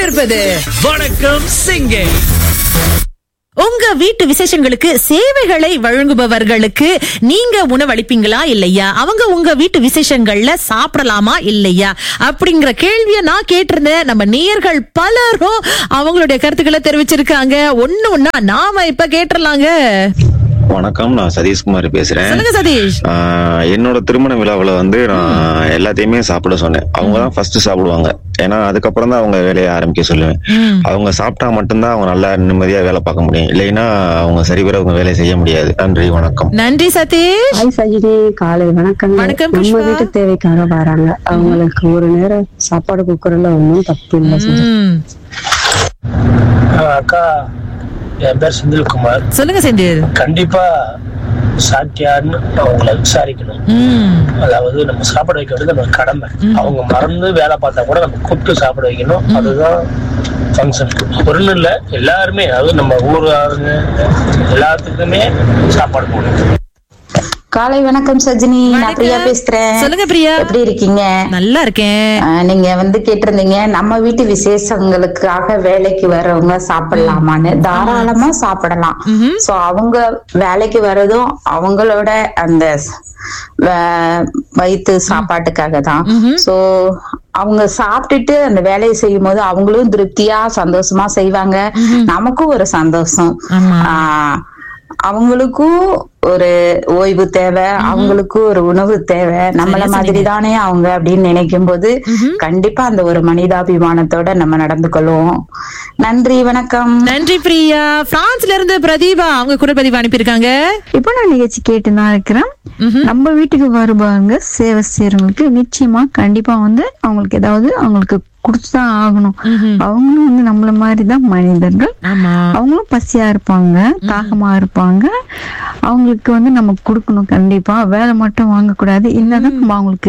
கொண்டிருப்பது வணக்கம் சிங்கே உங்க வீட்டு விசேஷங்களுக்கு சேவைகளை வழங்குபவர்களுக்கு நீங்க உணவளிப்பீங்களா இல்லையா அவங்க உங்க வீட்டு விசேஷங்கள்ல சாப்பிடலாமா இல்லையா அப்படிங்கிற கேள்வியை நான் கேட்டிருந்தேன் நம்ம நேயர்கள் பலரும் அவங்களுடைய கருத்துக்களை தெரிவிச்சிருக்காங்க ஒண்ணு ஒண்ணா நாம இப்ப கேட்டுறலாங்க வணக்கம் நான் சதீஷ்குமார் பேசுறேன் சொல்லுங்க சதீஷ் ஆஹ் என்னோட திருமண விழாவில் வந்து நான் எல்லாத்தையுமே சாப்பிட சொன்னேன் அவங்க தான் ஃபர்ஸ்ட் சாப்பிடுவாங்க ஏன்னா அதுக்கப்புறம் தான் அவங்க வேலையை ஆரம்பிக்க சொல்லுவேன் அவங்க சாப்பிட்டா மட்டும்தான் அவங்க நல்லா நிம்மதியா வேலை பார்க்க முடியும் இல்லைன்னா அவங்க சரிவர அவங்க வேலையை செய்ய முடியாது நன்றி வணக்கம் நன்றி சதீஷ் ஹாய் சஜினி காலை வணக்கம் வணக்கம், நம்ம புஷ்பா. வீட்டு தேவைக்காக வராங்க அவங்களுக்கு ஒரு நேரம் சாப்பாடு குக்கர்ல ஒன்றும் தப்பு இல்லை சஜி ம். ஆஹ் அக்கா என் பேர் செந்தில்குமார் சொல்லுங்க செந்தில் கண்டிப்பா சாட்டியான்னு அவங்கள விசாரிக்கணும் ம் அதாவது நம்ம சாப்பிட வைக்க வேண்டியது நம்ம கடமை அவங்க மறந்து வேலை பார்த்தா கூட நம்ம கூப்பிட்டு சாப்பிட வைக்கணும் அதுதான் ஃபங்க்ஷன் ஒன்றும் இல்லை எல்லாருமே அதாவது நம்ம ஊர் ஆளுங்க எல்லாத்துக்குமே சாப்பாடு போடணும் காலை வணக்கம் சஜினி நான் வணக்கம். பிரியா பேசுறேன் சொல்லுங்க பிரியா எப்படி இருக்கீங்க நல்லா இருக்கேன் ஆஹ் நீங்க வந்து கேட்டிருந்தீங்க நம்ம வீட்டு விசேஷங்களுக்காக வேலைக்கு வர்றவங்க சாப்பிடலாமான்னு தாராளமா சாப்பிடலாம் சோ அவங்க வேலைக்கு வர்றதும் அவங்களோட அந்த வ- வயிற்று சாப்பாட்டுக்காக தான் சோ அவங்க சாப்பிட்டுட்டு அந்த வேலையை செய்யும் போது அவங்களும் திருப்தியா சந்தோஷமா செய்வாங்க நமக்கும் ஒரு சந்தோஷம் ஆமா. ஆஹ் அவங்களுக்கும் ஒரு ஓய்வு தேவை அவங்களுக்கும் ஒரு உணவு தேவை நம்மள மாதிரி தானே அவங்க அப்படின்னு நினைக்கும் போது கண்டிப்பா அந்த ஒரு மனிதாபிமானத்தோட நம்ம நடந்து கொள்வோம் நன்றி வணக்கம் நன்றி பிரியா பிரான்ஸ்ல இருந்து பிரதீபா அவங்க குரல் பதிவு அனுப்பியிருக்காங்க இப்போ நான் நிகழ்ச்சி கேட்டு தான் இருக்கிறேன் நம்ம வீட்டுக்கு வருவாங்க சேவை செய்யறவங்களுக்கு நிச்சயமா கண்டிப்பா வந்து அவங்களுக்கு ஏதாவது அவங்களுக்கு கொடுத்துதான் ஆகணும் அவங்களும் வந்து நம்மள மாதிரி தான் மனிதர்கள் ஆமா அவங்களும் பசியா இருப்பாங்க தாகமா இருப்பாங்க அவங்களுக்கு வந்து நம்ம கொடுக்கணும் கண்டிப்பா வேலை மட்டும் வாங்கக்கூடாது இல்லைன்னா நம்ம அவங்களுக்கு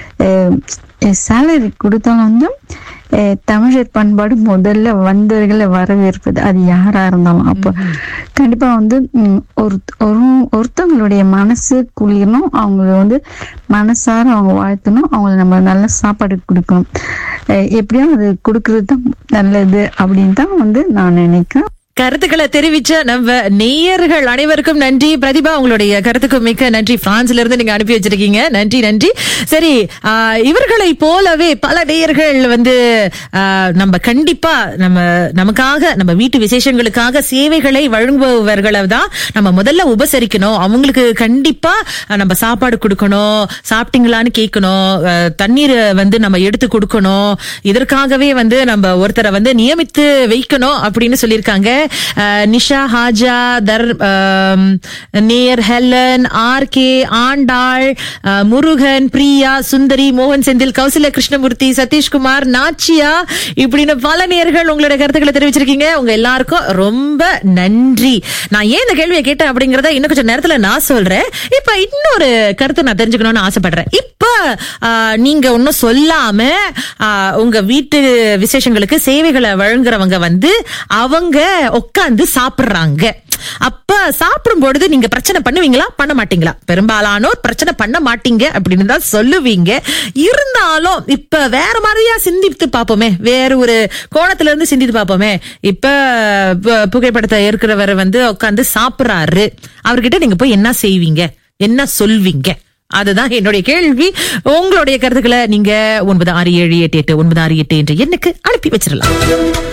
சேலரி கொடுத்தாலும் வந்து அஹ், தமிழர் பண்பாடு முதல்ல வந்தவர்களை வரவேற்பது அது யாரா இருந்தாலும் அப்போ கண்டிப்பா வந்து ம், ஒரு ஒரு ஒருத்தவங்களுடைய மனசு குளிரணும் அவங்கள வந்து மனசார அவங்க வாழ்த்தணும் அவங்கள நம்ம நல்ல சாப்பாடு கொடுக்கணும் அஹ், எப்படியும் அது கொடுக்கறது தான் நல்லது அப்படின்னு தான் வந்து நான் நினைக்கிறேன் கருத்துக்களை தெரிவிச்ச நம்ம நேயர்கள் அனைவருக்கும் நன்றி பிரதிபா உங்களுடைய கருத்துக்கு மிக்க நன்றி பிரான்ஸ்ல இருந்து நீங்க அனுப்பி வச்சிருக்கீங்க நன்றி நன்றி சரி ஆஹ், இவர்களை போலவே பல நேயர்கள் வந்து ஆஹ், நம்ம கண்டிப்பா நம்ம நமக்காக நம்ம வீட்டு விசேஷங்களுக்காக சேவைகளை வழங்குபவர்களை தான் நம்ம முதல்ல உபசரிக்கணும் அவங்களுக்கு கண்டிப்பா அஹ், நம்ம சாப்பாடு கொடுக்கணும் சாப்பிட்டீங்களான்னு கேட்கணும் அஹ், தண்ணீர் வந்து நம்ம எடுத்து கொடுக்கணும் இதற்காகவே வந்து நம்ம ஒருத்தரை வந்து நியமித்து வைக்கணும் அப்படின்னு சொல்லியிருக்காங்க அஹ், நிஷா ஹாஜா தர் ஆம், நேர் ஹெலன் ஆர் கே ஆண்டாள் அஹ், முருகன் பிரியா சுந்தரி மோகன் செந்தில் கௌசல்யா கிருஷ்ணமூர்த்தி சதீஷ்குமார் நாச்சியா இப்படின்னு பல நேர்கள் உங்களோட கருத்துக்களை தெரிவிச்சிருக்கீங்க உங்க எல்லாருக்கும் ரொம்ப நன்றி நான் ஏன் இந்த கேள்வியை கேட்டேன் அப்படிங்கறத இன்னும் கொஞ்சம் நேரத்துல நான் சொல்றேன் இப்ப இன்னொரு கருத்தை நான் தெரிஞ்சுக்கணும்னு ஆசைப்படுறேன் இப்ப ஆஹ், நீங்க ஒன்னும் சொல்லாம ஆஹ், உங்க வீட்டு விசேஷங்களுக்கு சேவைகளை வழங்குறவங்க வந்து அவங்க உட்கார்ந்து சாப்பிடுறாங்க அப்ப சாப்பிடும் பொழுது நீங்க பிரச்சனை பண்ணுவீங்களா பண்ண மாட்டீங்களா பெரும்பாலானோர் பிரச்சனை பண்ண மாட்டீங்க அப்படின்னு தான் சொல்லுவீங்க இருந்தாலும் இப்ப வேற மாதிரியா சிந்தித்து பார்ப்போமே வேற ஒரு கோணத்துல இருந்து சிந்தித்து பார்ப்போமே இப்ப பு- புகைப்படத்தை இருக்கிறவர் வந்து உட்கார்ந்து சாப்பிடுறாரு அவர்கிட்ட நீங்க போய் என்ன செய்வீங்க என்ன சொல்வீங்க அதுதான் என்னுடைய கேள்வி உங்களுடைய கருத்துக்களை நீங்க ஒன்பது ஆறு ஏழு எட்டு எட்டு ஒன்பது ஆறு எட்டு என்ற எண்ணுக்கு அனுப்பி வச்சிடலாம்